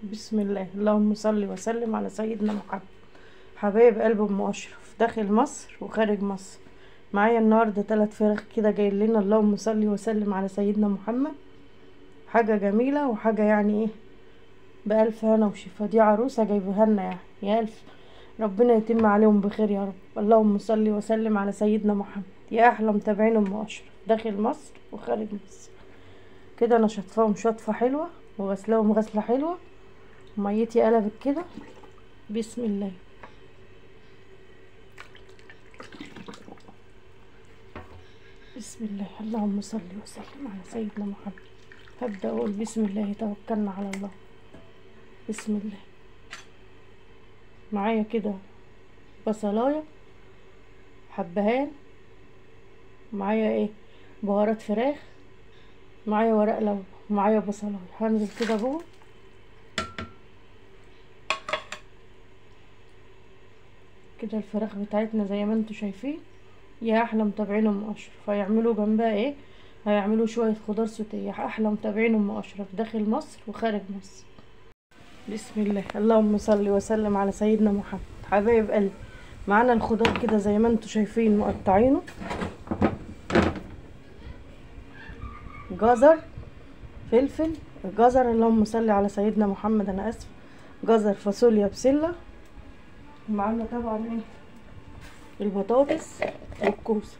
بسم الله اللهم صل وسلم على سيدنا محمد حبايب قلب ام اشرف داخل مصر وخارج مصر معايا النهارده تلات فراخ كده جايين لنا اللهم صل وسلم على سيدنا محمد حاجه جميله وحاجه يعني ايه بألف هنا وشفا دي عروسه جايبها لنا يعني يا ألف ربنا يتم عليهم بخير يا رب اللهم صل وسلم على سيدنا محمد يا احلى متابعين ام اشرف داخل مصر وخارج مصر كده انا شطفاهم شطفه حلوه وغسلاهم غسله حلوه ميتي قلبت كده بسم الله بسم الله اللهم صل وسلم على سيدنا محمد هبدأ أقول بسم الله توكلنا على الله بسم الله معايا كده بصلاية حبهان معايا ايه بهارات فراخ معايا ورق لورا معايا بصلاية هنزل كده جوه كده الفراخ بتاعتنا زي ما انتوا شايفين يا احلى متابعين ام اشرف هيعملوا جنبها ايه هيعملوا شويه خضار سوتيه احلى متابعين ام اشرف داخل مصر وخارج مصر بسم الله اللهم صل وسلم على سيدنا محمد حبايب قلبي معانا الخضار كده زي ما انتوا شايفين مقطعينه جزر فلفل جزر اللهم صل على سيدنا محمد انا اسف جزر فاصوليا بسله ومعانا طبعا ايه البطاطس والكوسه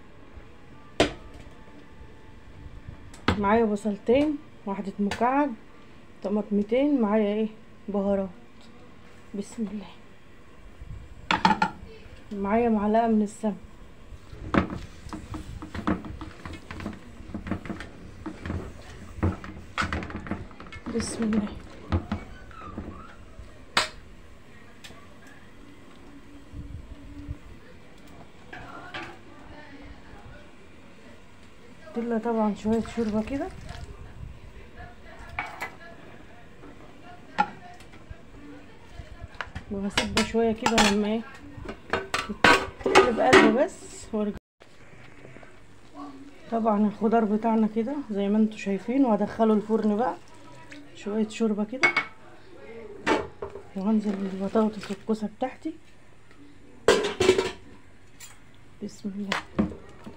معايا بصلتين واحدة مكعب طماطمتين معايا ايه بهارات بسم الله معايا معلقة من السمن بسم الله لها طبعا شوية شوربة كده وهسيبها شوية كده لما ايه تقلب قلب بس وارجع طبعا الخضار بتاعنا كده زي ما انتوا شايفين وهدخله الفرن بقى شوية شوربة كده وهنزل بالبطاطس والكوسة بتاعتي بسم الله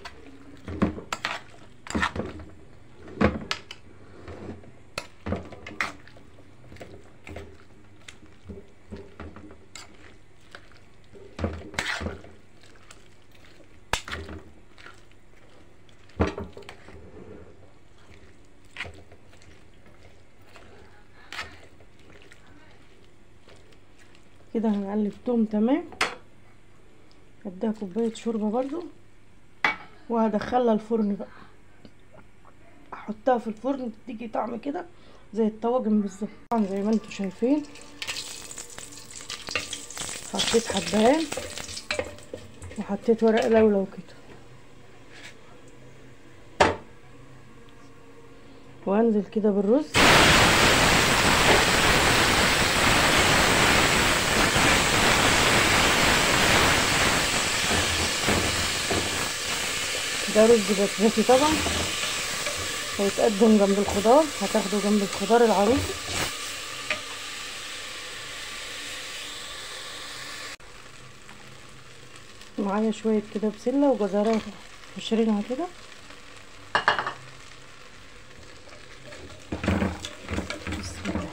كده هنقلب توم تمام هديها كوبايه شوربه برضو وهدخلها الفرن بقى احطها في الفرن تديكي طعم كده زي الطواجن بالظبط طبعا زي ما انتوا شايفين حطيت حبهان وحطيت ورق لولو كده وانزل كده بالرز ده رز بسمتي طبعا هيتقدم جنب الخضار هتاخده جنب الخضار العروسي معايا شوية كده بسلة وجزرات قشرينها كده بسم الله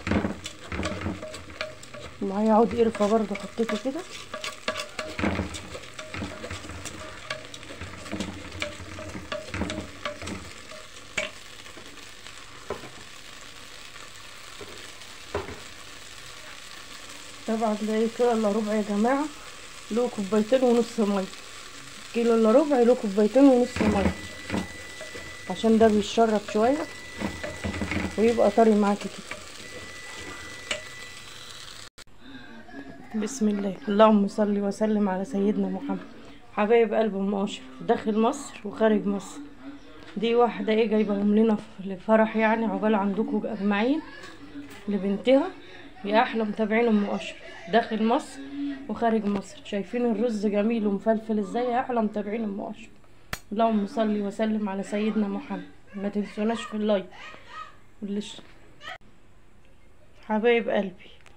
معايا عود قرفة برضو حطيته كده طبعا ده ايه كيلو الا ربع يا جماعه له كوبايتين ونص ميه كيلو الا ربع له كوبايتين ونص ميه عشان ده بيتشرب شويه ويبقى طري معاكي كده بسم الله اللهم صل وسلم على سيدنا محمد حبايب قلب ام اشرف داخل مصر وخارج مصر دي واحده ايه جايبهم لنا لفرح يعني عقبال عندكم اجمعين لبنتها يا احلى متابعين ام اشرف داخل مصر وخارج مصر شايفين الرز جميل ومفلفل ازاي يا احلى متابعين ام اشرف اللهم صل وسلم على سيدنا محمد ما تنسوناش في اللايك واللي حبايب قلبي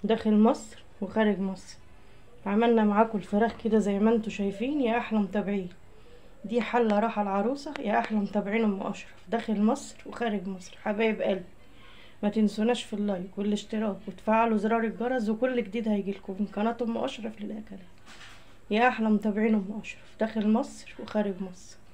داخل مصر وخارج مصر عملنا معاكم الفراخ كده زي ما انتوا شايفين يا احلى متابعين دي حلة راحة العروسة يا احلى متابعين ام اشرف داخل مصر وخارج مصر حبايب قلبي ما تنسوناش في اللايك والاشتراك وتفعلوا زرار الجرس وكل جديد هيجيلكم من قناة ام اشرف للاكلات يا احلى متابعين ام اشرف داخل مصر وخارج مصر